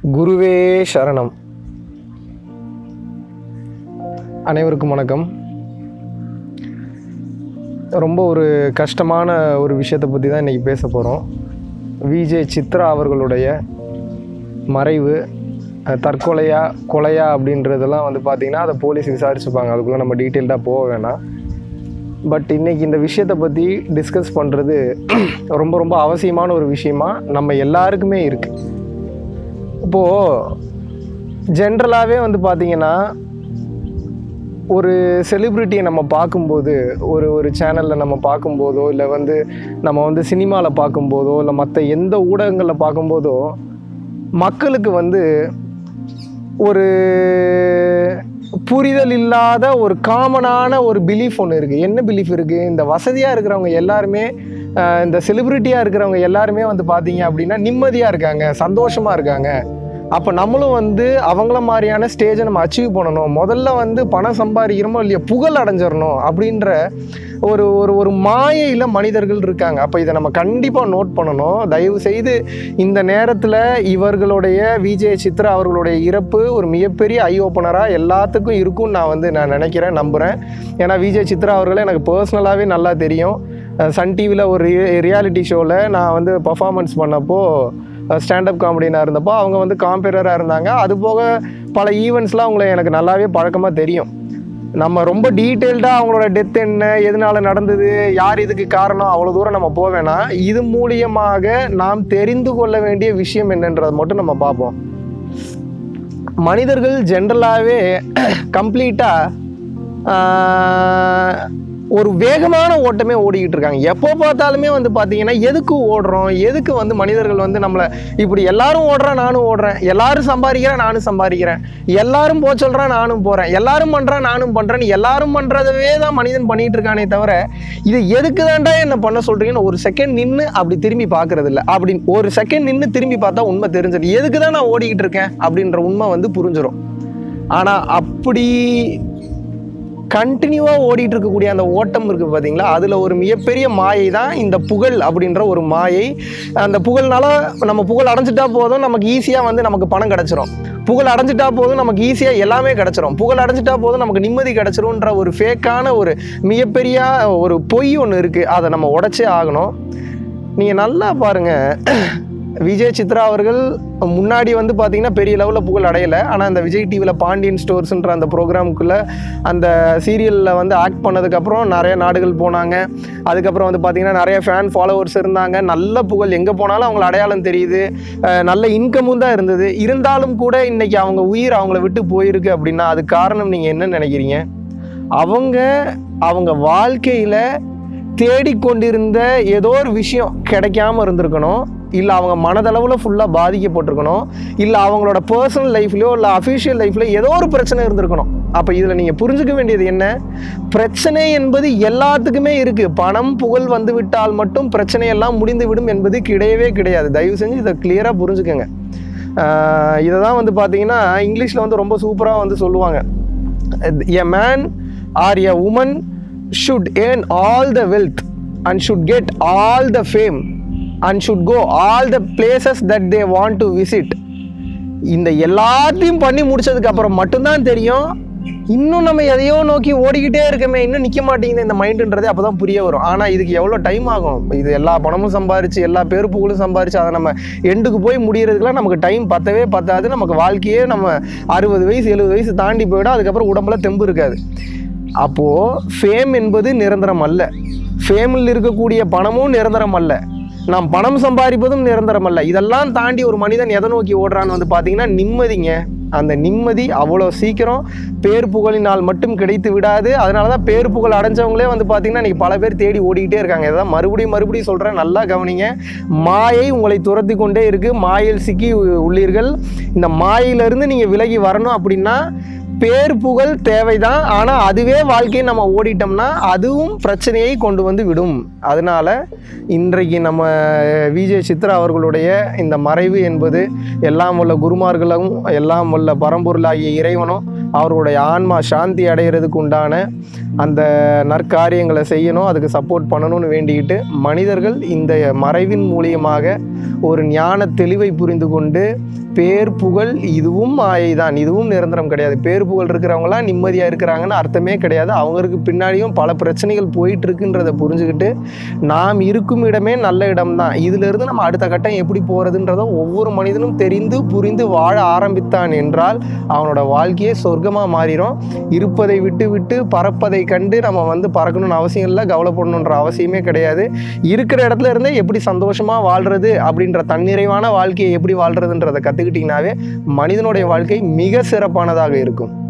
குருவே சரணம் அனைவருக்கும் வணக்கம் ரொம்ப ஒரு கஷ்டமான ஒரு விஷயத்தை பற்றி தான் இன்றைக்கி பேச போகிறோம் விஜே சித்ரா அவர்களுடைய மறைவு அஹ், தற்கொலையா கொலையா அப்படின்றதெல்லாம் வந்து பார்த்திங்கன்னா அதை போலீஸ் விசாரிச்சுப்பாங்க அதுக்குள்ளே நம்ம டீட்டெயில்டாக போக வேணாம் பட் இன்னைக்கு இந்த விஷயத்தை பற்றி டிஸ்கஸ் பண்ணுறது ரொம்ப ரொம்ப அவசியமான ஒரு விஷயமா நம்ம எல்லாருக்குமே இருக்குது இப்போது ஜென்ரலாகவே வந்து பார்த்தீங்கன்னா ஒரு செலிப்ரிட்டியை நம்ம பார்க்கும்போது ஒரு ஒரு சேனலில் நம்ம பார்க்கும்போதோ இல்லை வந்து நம்ம வந்து சினிமாவில் பார்க்கும்போதோ இல்லை மற்ற எந்த ஊடகங்களில் பார்க்கும்போதோ மக்களுக்கு வந்து ஒரு புரிதல் இல்லாத ஒரு காமனான ஒரு பிலீஃப் ஒன்று இருக்குது என்ன பிலீஃப் இருக்குது இந்த வசதியாக இருக்கிறவங்க எல்லாருமே ஆஹ், இந்த செலிப்ரிட்டியாக இருக்கிறவங்க எல்லாருமே வந்து பார்த்தீங்க அப்படின்னா நிம்மதியாக இருக்காங்க சந்தோஷமாக இருக்காங்க அப்போ நம்மளும் வந்து அவங்கள மாதிரியான ஸ்டேஜை நம்ம அச்சீவ் பண்ணணும் முதல்ல வந்து பணம் சம்பாதிக்கிறோமோ இல்லையா புகழ் அடைஞ்சிடணும் அப்படின்ற ஒரு ஒரு ஒரு மாயையில் மனிதர்கள் இருக்காங்க அப்போ இதை நம்ம கண்டிப்பாக நோட் பண்ணணும் தயவு செய்து இந்த நேரத்தில் இவர்களுடைய விஜய் சித்ரா அவர்களுடைய இறப்பு ஒரு மிகப்பெரிய ஐ ஓப்பனராக எல்லாத்துக்கும் இருக்கும்னு நான் வந்து நான் நினைக்கிறேன் நம்புகிறேன் ஏன்னா விஜய் சித்ரா அவர்களை எனக்கு பர்சனலாகவே நல்லா தெரியும் அஹ் சன் டிவியில் ஒரு ரியாலிட்டி ஷோவில் நான் வந்து பர்ஃபார்மன்ஸ் பண்ணப்போ ஸ்டாண்டப் காமெடினாக இருந்தப்போ அவங்க வந்து காம்பேரராக இருந்தாங்க அது போக பல ஈவெண்ட்ஸ்லாம் அவங்கள எனக்கு நல்லாவே பழக்கமாக தெரியும் நம்ம ரொம்ப டீட்டெயில்டாக அவங்களோட டெத் என்ன எதனால நடந்தது யார் இதுக்கு காரணம் அவ்வளோ தூரம் நம்ம போக வேணாம் இது மூலியமாக நாம் தெரிந்து கொள்ள வேண்டிய விஷயம் என்னன்றதை மட்டும் நம்ம பார்ப்போம் மனிதர்கள் ஜென்ரலாகவே கம்ப்ளீட்டாக ஒரு வேகமான ஓட்டமே ஓடிக்கிட்டு இருக்காங்க எப்போ பார்த்தாலுமே வந்து பார்த்தீங்கன்னா எதுக்கு ஓடுறோம் எதுக்கு வந்து மனிதர்கள் வந்து நம்மளை இப்படி எல்லாரும் ஓடுறேன் நானும் ஓடுறேன் எல்லாரும் சம்பாதிக்கிறேன் நானும் சம்பாதிக்கிறேன் எல்லாரும் போக சொல்கிறேன் நானும் போகிறேன் எல்லாரும் பண்ணுறேன் நானும் பண்ணுறேன்னு எல்லாரும் பண்ணுறதவே தான் மனிதன் பண்ணிட்டு இருக்கானே தவிர இது எதுக்கு தான்டா என்ன பண்ண சொல்கிறீங்கன்னு ஒரு செகண்ட் நின்று அப்படி திரும்பி பார்க்கறது இல்லை அப்படி ஒரு செகண்ட் நின்று திரும்பி பார்த்தா உண்மை தெரிஞ்சிடும் எதுக்கு தான் நான் ஓடிக்கிட்டு இருக்கேன் அப்படின்ற உண்மை வந்து புரிஞ்சிடும் ஆனால் அப்படி கண்டினியூவாக ஓடிட்டு இருக்கக்கூடிய அந்த ஓட்டம் இருக்குது பார்த்தீங்களா அதில் ஒரு மிகப்பெரிய மாயை தான் இந்த புகழ் அப்படின்ற ஒரு மாயை அந்த புகழ்னால நம்ம புகழ் அடைஞ்சிட்டா போதும் நமக்கு ஈஸியாக வந்து நமக்கு பணம் கிடச்சிரும் புகழ் அடைஞ்சிட்டா போதும் நமக்கு ஈஸியாக எல்லாமே கிடச்சிரும் புகழ் அடைஞ்சிட்டா போதும் நமக்கு நிம்மதி கிடச்சிரும்ன்ற ஒரு ஃபேக்கான ஒரு மிகப்பெரிய ஒரு பொய் ஒன்று இருக்குது அதை நம்ம உடச்சே ஆகணும் நீங்கள் நல்லா பாருங்கள் விஜய் சித்ரா அவர்கள் முன்னாடி வந்து பார்த்தீங்கன்னா பெரிய லெவலில் புகழ் அடையலை ஆனால் அந்த விஜய் டிவியில் பாண்டியன் ஸ்டோர்ஸ்ன்ற அந்த ப்ரோக்ராமுக்குள்ளே அந்த சீரியலில் வந்து ஆக்ட் பண்ணதுக்கப்புறம் நிறைய நாடுகள் போனாங்க அதுக்கப்புறம் வந்து பார்த்தீங்கன்னா நிறைய ஃபேன் ஃபாலோவர்ஸ் இருந்தாங்க நல்ல புகழ் எங்கே போனாலும் அவங்கள அடையாளம் தெரியுது அஹ் நல்ல இன்கமும் தான் இருந்தது இருந்தாலும் கூட இன்னைக்கு அவங்க உயிர் அவங்கள விட்டு போயிருக்கு அப்படின்னா அது காரணம் நீங்கள் என்ன நினைக்கிறீங்க அவங்க அவங்க வாழ்க்கையில் தேடிக்கொண்டிருந்த ஏதோ ஒரு விஷயம் கிடைக்காம இருந்திருக்கணும் இல்லை அவங்க மனதளவில் ஃபுல்லாக பாதிக்கப்பட்டிருக்கணும் இல்லை அவங்களோட பர்சனல் லைஃப்லையோ இல்லை அஃபிஷியல் லைஃப்லையோ ஏதோ ஒரு பிரச்சனை இருந்திருக்கணும் அப்போ இதில் நீங்கள் புரிஞ்சுக்க வேண்டியது என்ன பிரச்சனை என்பது எல்லாத்துக்குமே இருக்குது பணம் புகழ் வந்து விட்டால் மட்டும் பிரச்சனையெல்லாம் முடிந்து விடும் என்பது கிடையவே கிடையாது தயவு செஞ்சு இதை கிளியராக புரிஞ்சுக்கங்க ஆஹ் இதை தான் வந்து பார்த்தீங்கன்னா இங்கிலீஷில் வந்து ரொம்ப சூப்பராக வந்து சொல்லுவாங்க a man or a woman should earn all the wealth and should get all the fame and should go all the places that they want to visit இந்த எல்லாத்தையும் பண்ணி முடிச்சதுக்கு அப்புறம் மட்டும்தான் தெரியும் இன்னும் நம்ம எதையோ நோக்கி ஓடிக்கிட்டே இருக்கமே இன்னும் நிற்க மாட்டேங்குது இந்த மைண்டுன்றதே அப்போ தான் புரிய வரும் ஆனால் இதுக்கு எவ்வளோ டைம் ஆகும் இது எல்லா பணமும் சம்பாரிச்சு எல்லா பேரு புகழும் சம்பாரிச்சு அதை நம்ம எண்டுக்கு போய் முடியறதுக்குலாம் நமக்கு டைம் பத்தவே பத்தாது நமக்கு வாழ்க்கையே நம்ம அறுபது வயசு எழுபது வயசு தாண்டி போயிடும் அதுக்கப்புறம் உடம்புல தெம்பு இருக்காது அப்போது ஃபேம் என்பது நிரந்தரம் அல்ல ஃபேமில் இருக்கக்கூடிய பணமும் நிரந்தரம் அல்ல நாம் பணம் சம்பாதிப்பதும் நிரந்தரம் அல்ல இதெல்லாம் தாண்டி ஒரு மனிதன் எதை நோக்கி ஓடுறான்னு வந்து பார்த்தீங்கன்னா நிம்மதிங்க அந்த நிம்மதி அவ்வளோ சீக்கிரம் பேர் புகழினால் மட்டும் கிடைத்து விடாது அதனால தான் பேர் புகழ் அடைஞ்சவங்களே வந்து பார்த்தீங்கன்னா இன்றைக்கி பல பேர் தேடி ஓடிக்கிட்டே இருக்காங்க இதான் மறுபடியும் மறுபடியும் சொல்கிறேன் நல்லா கவனிங்க மாயை உங்களை துரத்தி கொண்டே இருக்குது மாயில் சிக்கி உ- உள்ளீர்கள் இந்த மாயிலிருந்து நீங்கள் விலகி வரணும் அப்படின்னா பேர் புகழ் தேவைதான் ஆனால் அதுவே வாழ்க்கையை நம்ம ஓடிட்டோம்னா அதுவும் பிரச்சனையை கொண்டு வந்து விடும் அதனால இன்றைக்கு நம்ம விஜய் சித்ரா அவர்களுடைய இந்த மறைவு என்பது எல்லாம் வல்ல குருமார்களும் எல்லாம் வல்ல பரம்பொருளாகிய இறைவனும் அவர்களுடைய ஆன்மா சாந்தி அடைகிறதுக்கு உண்டான அந்த நற்காரியங்களை செய்யணும் அதுக்கு சப்போர்ட் பண்ணணும்னு வேண்டிக்கிட்டு மனிதர்கள் இந்த மறைவின் மூலியமாக ஒரு ஞான தெளிவை புரிந்து கொண்டு பேர் புகழ் இதுவும் மாயை தான் இதுவும் நிரந்தரம் கிடையாது பேர் புகழ் இருக்கிறவங்களாம் நிம்மதியாக இருக்கிறாங்கன்னு அர்த்தமே கிடையாது அவங்களுக்கு பின்னாடியும் பல பிரச்சனைகள் போயிட்டு இருக்குன்றதை புரிஞ்சுக்கிட்டு நாம் இருக்கும் இடமே நல்ல இடம் தான் இதிலிருந்து நம்ம அடுத்த கட்டம் எப்படி போகிறதுன்றதை ஒவ்வொரு மனிதனும் தெரிந்து புரிந்து வாழ ஆரம்பித்தான் என்றால் அவனோட வாழ்க்கையே சொர்க்கமாக மாறிடும் இருப்பதை விட்டு விட்டு பறப்பதை கண்டு நம்ம வந்து பறக்கணும்னு அவசியம் இல்லை கவலைப்படணுன்ற அவசியமே கிடையாது இருக்கிற இடத்துல இருந்தே எப்படி சந்தோஷமாக வாழ்கிறது அப்படின்ற தன்னிறைவான வாழ்க்கையை எப்படி வாழ்கிறதுன்றதை கற்றுக்கிட்டிங்கனாவே மனிதனுடைய வாழ்க்கை மிக சிறப்பானதாக இருக்கும்